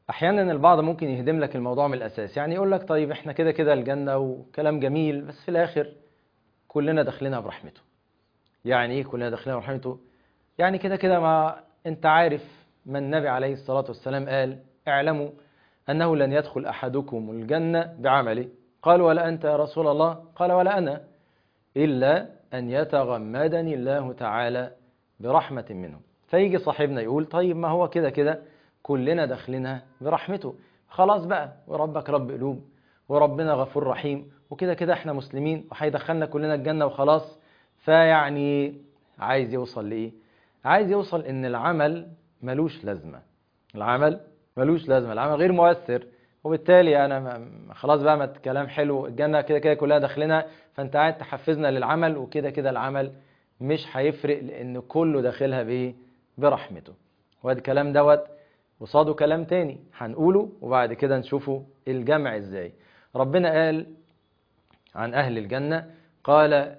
احيانا البعض ممكن يهدم لك الموضوع من الاساس يعني يقول لك طيب احنا كده كده الجنه وكلام جميل بس في الاخر كلنا داخلينها برحمته يعني ايه كلنا داخلينها برحمته يعني كده كده ما انت عارف ما النبي عليه الصلاه والسلام قال اعلموا انه لن يدخل احدكم الجنه بعمله قال ولا انت يا رسول الله قال ولا انا الا ان يتغمدني الله تعالى برحمه منه فيجي صاحبنا يقول طيب ما هو كده كده كلنا داخلينها برحمته خلاص بقى وربك رب قلوب وربنا غفور رحيم وكده كده احنا مسلمين وهيدخلنا كلنا الجنة وخلاص فيعني عايز يوصل لإيه؟ عايز يوصل إن العمل ملوش لازمة العمل ملوش لازمة العمل غير مؤثر وبالتالي أنا ما خلاص بقى ما كلام حلو الجنة كده كده كلها داخلنا فأنت قاعد تحفزنا للعمل وكده كده العمل مش هيفرق لأن كله داخلها بإيه؟ برحمته وادي الكلام دوت قصاده كلام تاني هنقوله وبعد كده نشوفه الجمع ازاي ربنا قال عن أهل الجنة قال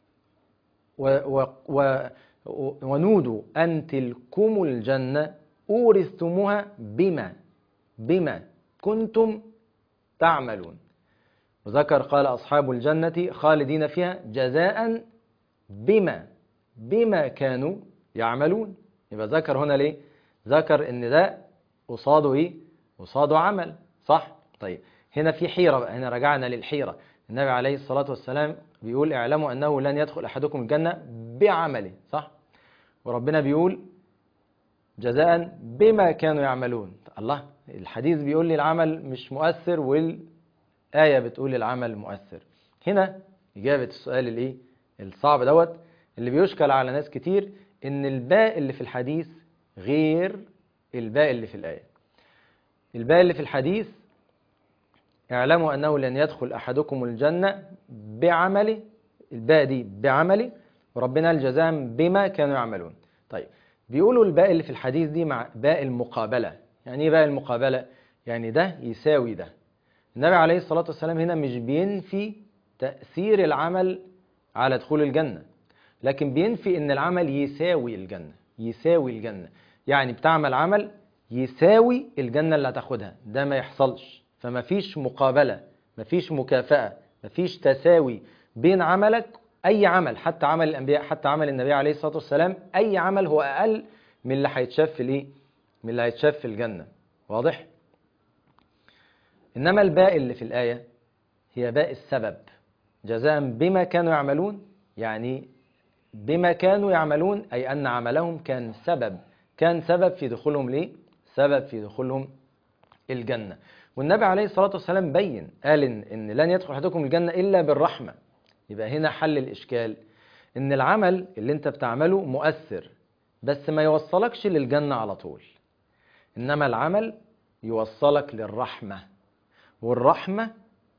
و و و ونودوا أن تلكم الجنة أورثتموها بما بما كنتم تعملون وذكر قال أصحاب الجنة خالدين فيها جزاء بما بما كانوا يعملون يبقى ذكر هنا ليه ذكر ان ده قصاده ايه قصاده عمل صح طيب هنا في حيرة بقى هنا رجعنا للحيرة النبي عليه الصلاة والسلام بيقول اعلموا أنه لن يدخل أحدكم الجنة بعمله صح وربنا بيقول جزاء بما كانوا يعملون الله الحديث بيقول لي العمل مش مؤثر والآية بتقول العمل مؤثر هنا إجابة السؤال الايه الصعب دوت اللي بيشكل على ناس كتير ان الباء اللي في الحديث غير الباء اللي في الآية الباء اللي في الحديث اعلموا أنه لن يدخل أحدكم الجنة بعمله الباء دي بعمله وربنا الجزاء بما كانوا يعملون طيب بيقولوا الباء اللي في الحديث دي مع باء المقابلة يعني ايه باء المقابلة يعني ده يساوي ده النبي عليه الصلاة والسلام هنا مش بينفي تأثير العمل على دخول الجنة لكن بينفي ان العمل يساوي الجنة يساوي الجنة يعني بتعمل عمل يساوي الجنة اللي هتاخدها ده ما يحصلش فما فيش مقابلة ما فيش مكافأة ما فيش تساوي بين عملك أي عمل حتى عمل الأنبياء حتى عمل النبي عليه الصلاة والسلام أي عمل هو أقل من اللي هيتشاف في الإيه؟ من اللي هيتشاف في الجنة واضح؟ إنما الباء اللي في الآية هي باء السبب جزاء بما كانوا يعملون يعني بما كانوا يعملون أي أن عملهم كان سبب كان سبب في دخولهم ليه؟ سبب في دخولهم الجنة والنبي عليه الصلاة والسلام بين قال إن, إن لن يدخل أحدكم الجنة إلا بالرحمة يبقى هنا حل الإشكال إن العمل اللي أنت بتعمله مؤثر بس ما يوصلكش للجنة على طول إنما العمل يوصلك للرحمة والرحمة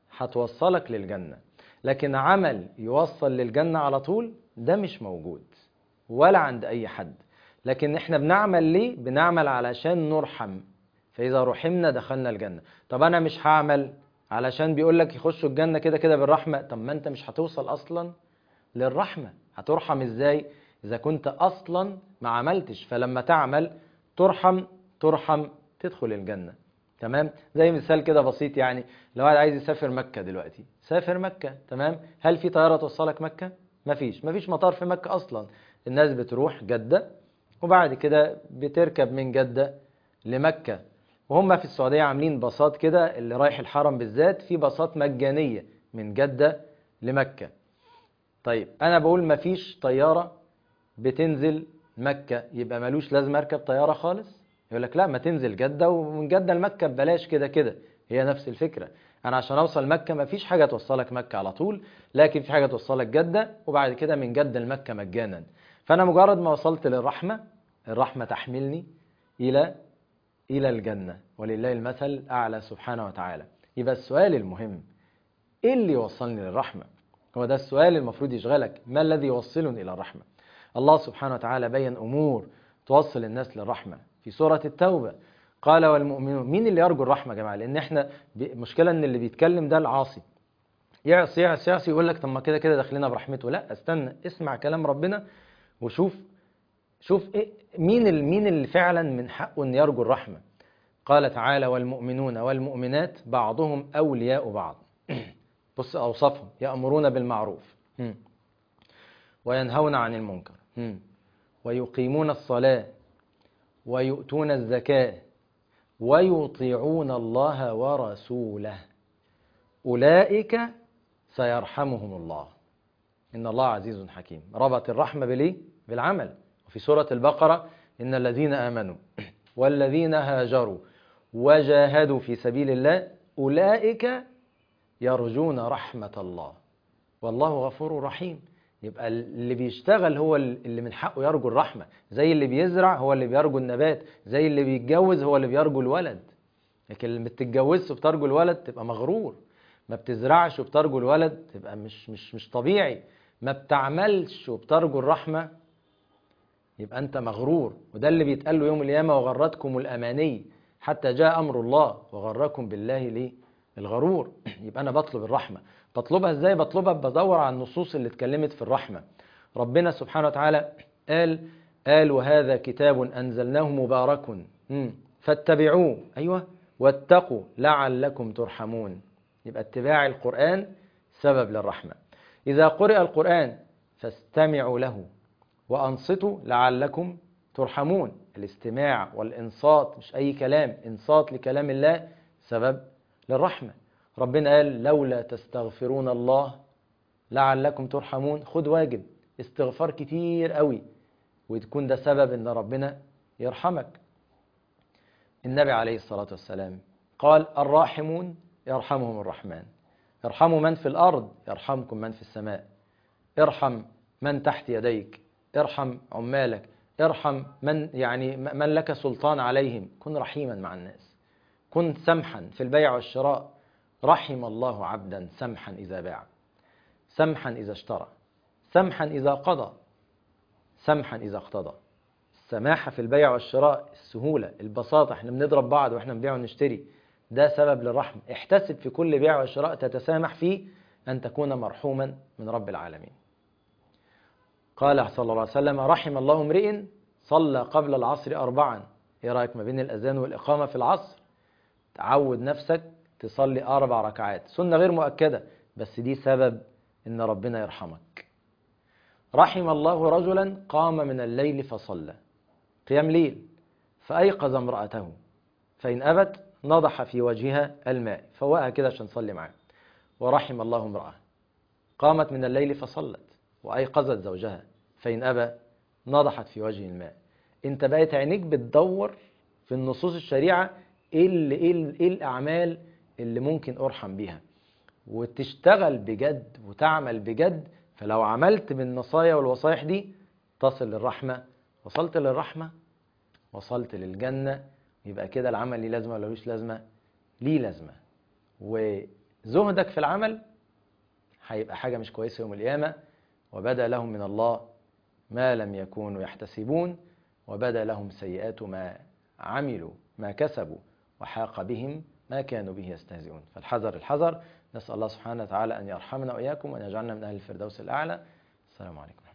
هتوصلك للجنة لكن عمل يوصل للجنة على طول ده مش موجود ولا عند أي حد لكن احنا بنعمل ليه؟ بنعمل علشان نرحم فإذا رحمنا دخلنا الجنة طب أنا مش هعمل علشان بيقول لك يخشوا الجنة كده كده بالرحمة طب ما أنت مش هتوصل أصلا للرحمة هترحم إزاي؟ إذا كنت أصلا ما عملتش فلما تعمل ترحم ترحم تدخل الجنة تمام زي مثال كده بسيط يعني لو واحد عايز يسافر مكة دلوقتي سافر مكة تمام هل في طيارة توصلك مكة مفيش مفيش مطار في مكة أصلا الناس بتروح جدة وبعد كده بتركب من جدة لمكة وهم في السعودية عاملين باصات كده اللي رايح الحرم بالذات في باصات مجانية من جدة لمكة طيب أنا بقول مفيش طيارة بتنزل مكة يبقى ملوش لازم أركب طيارة خالص يقول لك لا ما تنزل جدة ومن جدة لمكة ببلاش كده كده هي نفس الفكرة أنا عشان أوصل مكة ما فيش حاجة توصلك مكة على طول لكن في حاجة توصلك جدة وبعد كده من جدة لمكة مجانا فأنا مجرد ما وصلت للرحمة الرحمة تحملني إلى إلى الجنة ولله المثل الأعلى سبحانه وتعالى يبقى السؤال المهم إيه اللي يوصلني للرحمة هو ده السؤال المفروض يشغلك ما الذي يوصلني إلى الرحمة الله سبحانه وتعالى بين أمور توصل الناس للرحمة في سورة التوبة قال والمؤمنون مين اللي يرجو الرحمة يا جماعة لأن احنا مشكلة ان اللي بيتكلم ده العاصي يعصي يعصي يعصي يقول لك طب ما كده كده داخلنا برحمته لا استنى اسمع كلام ربنا وشوف شوف إيه مين مين اللي فعلا من حقه ان يرجو الرحمة قال تعالى والمؤمنون والمؤمنات بعضهم أولياء بعض بص أوصفهم يأمرون بالمعروف هم. وينهون عن المنكر هم. ويقيمون الصلاة ويؤتون الزكاة ويطيعون الله ورسوله أولئك سيرحمهم الله إن الله عزيز حكيم ربط الرحمة بالإيه؟ بالعمل وفي سورة البقرة إن الذين آمنوا والذين هاجروا وجاهدوا في سبيل الله أولئك يرجون رحمة الله والله غفور رحيم يبقى اللي بيشتغل هو اللي من حقه يرجو الرحمة زي اللي بيزرع هو اللي بيرجو النبات زي اللي بيتجوز هو اللي بيرجو الولد لكن اللي ما بتتجوزش وبترجو الولد تبقى مغرور ما بتزرعش وبترجو الولد تبقى مش مش مش طبيعي ما بتعملش وبترجو الرحمة يبقى أنت مغرور وده اللي بيتقال له يوم القيامة وغرتكم الأماني حتى جاء أمر الله وغركم بالله ليه الغرور يبقى أنا بطلب الرحمة بطلبها إزاي بطلبها بدور على النصوص اللي اتكلمت في الرحمة ربنا سبحانه وتعالى قال قال وهذا كتاب أنزلناه مبارك فاتبعوه أيوة واتقوا لعلكم ترحمون يبقى اتباع القرآن سبب للرحمة إذا قرئ القرآن فاستمعوا له وأنصتوا لعلكم ترحمون الاستماع والإنصات مش أي كلام إنصات لكلام الله سبب للرحمة ربنا قال لولا تستغفرون الله لعلكم ترحمون خد واجب استغفار كتير قوي وتكون ده سبب ان ربنا يرحمك النبي عليه الصلاة والسلام قال الراحمون يرحمهم الرحمن ارحموا من في الأرض يرحمكم من في السماء ارحم من تحت يديك ارحم عمالك ارحم من يعني من لك سلطان عليهم كن رحيما مع الناس كن سمحا في البيع والشراء رحم الله عبدا سمحا إذا باع سمحا إذا اشترى سمحا إذا قضى سمحا إذا اقتضى السماحة في البيع والشراء السهولة البساطة احنا بنضرب بعض واحنا بنبيع ونشتري ده سبب للرحمة احتسب في كل بيع وشراء تتسامح فيه أن تكون مرحوما من رب العالمين قال صلى الله عليه وسلم رحم الله امرئ صلى قبل العصر أربعا ايه رأيك ما بين الأذان والإقامة في العصر تعود نفسك تصلي أربع ركعات سنة غير مؤكدة بس دي سبب إن ربنا يرحمك رحم الله رجلا قام من الليل فصلى قيام ليل فأيقظ امرأته فإن أبت نضح في وجهها الماء فوقها كده عشان تصلي معاه ورحم الله امرأة قامت من الليل فصلت وأيقظت زوجها فإن أبى نضحت في وجه الماء انت بقيت عينيك بتدور في النصوص الشريعة ايه, اللي إيه, إيه الأعمال اللي ممكن أرحم بيها وتشتغل بجد وتعمل بجد فلو عملت بالنصايا والوصايح دي تصل للرحمة وصلت للرحمة وصلت للجنة يبقى كده العمل ليه لازمة ولا ملوش لازمة ليه لازمة وزهدك في العمل هيبقى حاجة مش كويسة يوم القيامة وبدا لهم من الله ما لم يكونوا يحتسبون وبدا لهم سيئات ما عملوا ما كسبوا وحاق بهم ما كانوا به يستهزئون فالحذر الحذر نسأل الله سبحانه وتعالى أن يرحمنا وإياكم وأن يجعلنا من أهل الفردوس الأعلى السلام عليكم